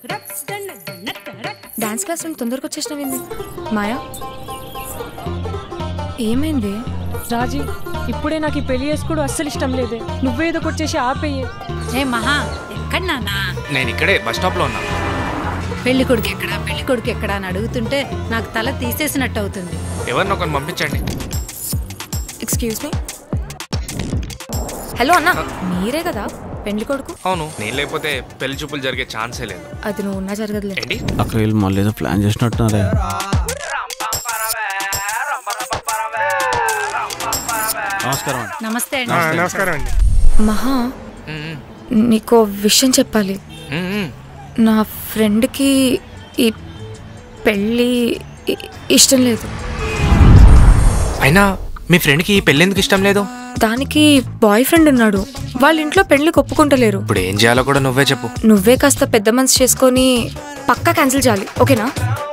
Dance class నుండి తొందరగా వచ్చేసినవింది మాయా ఏమైంది రాజీ ఇప్పుడే నాకు ఈ పెళ్లి చేసుకోవడం అస్సలు ఇష్టం లేదే నువ్వేదో ఒకటి చేసి ఆపేయే ఏ మహా ఎక్కడ నాన్నా నేను ఇక్కడే బస్ స్టాప్ లో ఉన్నా పెళ్లి కొడుకు ఎక్కడా పెళ్లి కొడుకు ఎక్కడా అని అడుగుతుంటే నాకు తల తీసేసినట్టు అవుతుంది ఎవరిని ఒకరిని పంపించండి ఎక్స్క్యూజ్ మీ హలో అన్న మీరే కదా పెండ్లి కొడుకు అవును నేను లేకపోతే పెళ్లి చూపులు జరిగే ఛాన్సే లేదు అది నువ్వు ఉన్నా జరగదులే ఏంటి అక్కడ వీళ్ళు మళ్ళీ ఏదో ప్లాన్ చేసినట్టున్నారే నమస్కారం అండి నమస్తే అండి నమస్కారం అండి మహా మ్మ్, నీకో విషయం చెప్పాలి మ్మ్, మ్మ్. నా ఫ్రెండ్కి ఈ పెళ్ళి ఇ- ఇష్టం లేదు అయినా మీ ఫ్రెండ్కి ఈ పెళ్లి ఎందుకు ఇష్టం లేదు దానికి బాయ్ ఫ్రెండ్ ఉన్నాడు వాళ్ళ ఇంట్లో పెళ్లికి ఒప్పుకుంటలేరు ఇప్పుడు ఏం చేయాలో కూడా నువ్వే చెప్పు నువ్వే కాస్త పెద్ద మనసు చేసుకొని పక్కా క్యాన్సిల్ చేయాలి ఓకేనా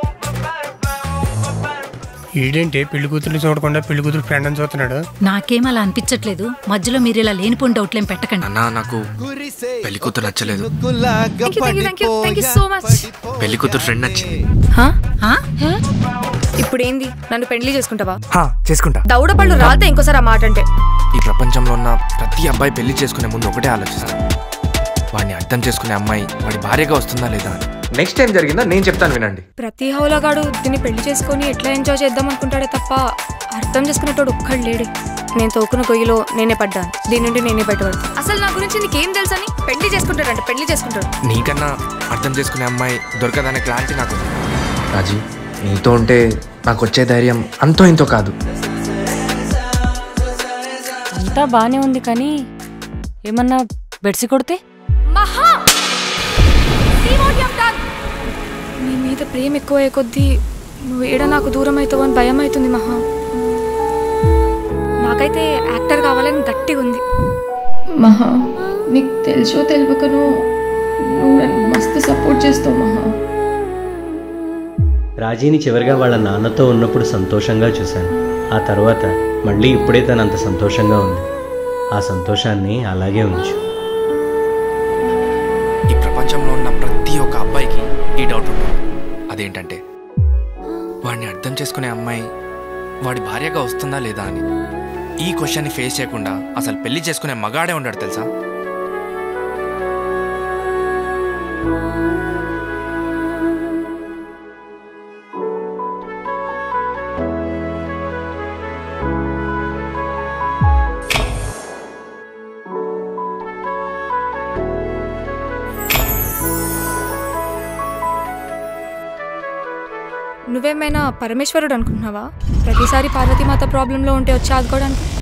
ఈడేంటి పెళ్లి కూతురు చూడకుండా పెళ్లి కూతురు ఫ్రెండ్ అని చూస్తున్నాడు నాకేం అలా అనిపించట్లేదు మధ్యలో మీరు ఇలా లేనిపోని డౌట్లేం పెట్టకండి అన్నా నాకు పెళ్లి కూతురు నచ్చలేదు thank you thank you thank you thank you so much పెళ్లి కూతురు ఫ్రెండ్ నచ్చింది ఆ? ఇప్పుడు ఏంది నన్ను పెళ్లి చేసుకుంటావా హా, చేసుకుంటా దౌడ పళ్ళు రాతే ఇంకోసారి ఆ మాట అంటే ఈ ప్రపంచంలో ఉన్న ప్రతి అబ్బాయి పెళ్లి చేసుకునే ముందు ఒకటే ఆలోచిస్తాను వాడిని అర్థం చేసుకునే అమ్మాయి వాడి భార్యగా వస్తుందా లేదా అని నెక్స్ట్ టైం జరిగిందో నేను చెప్తాను వినండి ప్రతి హౌలగాడు దీన్ని పెళ్లి చేసుకొని ఎట్లా ఎంజాయ్ చేద్దాం అనుకుంటాడే తప్ప అర్థం చేసుకునేటోడు ఒక్కడు లేడే నేను తోకున్న గొయ్యిలో నేనే పడ్డాను దీని నుండి నేనే బయటపడు అసలు నా గురించి నీకేం తెలుసని పెళ్లి చేసుకుంటాడంటే పెళ్లి చేసుకుంటాడు నీకన్నా అర్థం చేసుకునే అమ్మాయి దొరకదనే క్లారిటీ నాకు ఉంది. రాజీ నీతో ఉంటే నాకు వచ్చే ధైర్యం అంతో ఇంతో కాదు అంతా బానే ఉంది కానీ ఏమన్నా బెడ్సి కొడితే మహా See what you have done? నీ మీద ప్రేమ ఎక్కువ అయ్యే కొద్దీ నువ్వు ఏడ నాకు దూరం అవుతావు అని భయం అవుతుంది మహా నాకైతే యాక్టర్ కావాలని గట్టిగా ఉంది మహా నీకు తెలుసో తెలియకను నువ్వు నన్ను మస్తు సపోర్ట్ చేస్తావు మహా రాజీని చివరిగా వాళ్ళ నాన్నతో ఉన్నప్పుడు సంతోషంగా చూశాను ఆ తర్వాత మళ్ళీ ఇప్పుడే తను అంత సంతోషంగా ఉంది ఆ సంతోషాన్ని అలాగే ఉంచు ఈ ప్రపంచంలో ఉన్న ప్రతి ఒక్క అబ్బాయికి ఈ డౌట్ ఉంటుంది అదేంటంటే వాడిని అర్థం చేసుకునే అమ్మాయి వాడి భార్యగా వస్తుందా లేదా అని ఈ క్వశ్చన్ని ఫేస్ చేయకుండా అసలు పెళ్లి చేసుకునే మగాడే ఉండడు తెలుసా నువ్వేమైనా పరమేశ్వరుడు అనుకుంటున్నావా ప్రతిసారి పార్వతీమాత ప్రాబ్లంలో ఉంటే వచ్చి ఆదుకోవడానికి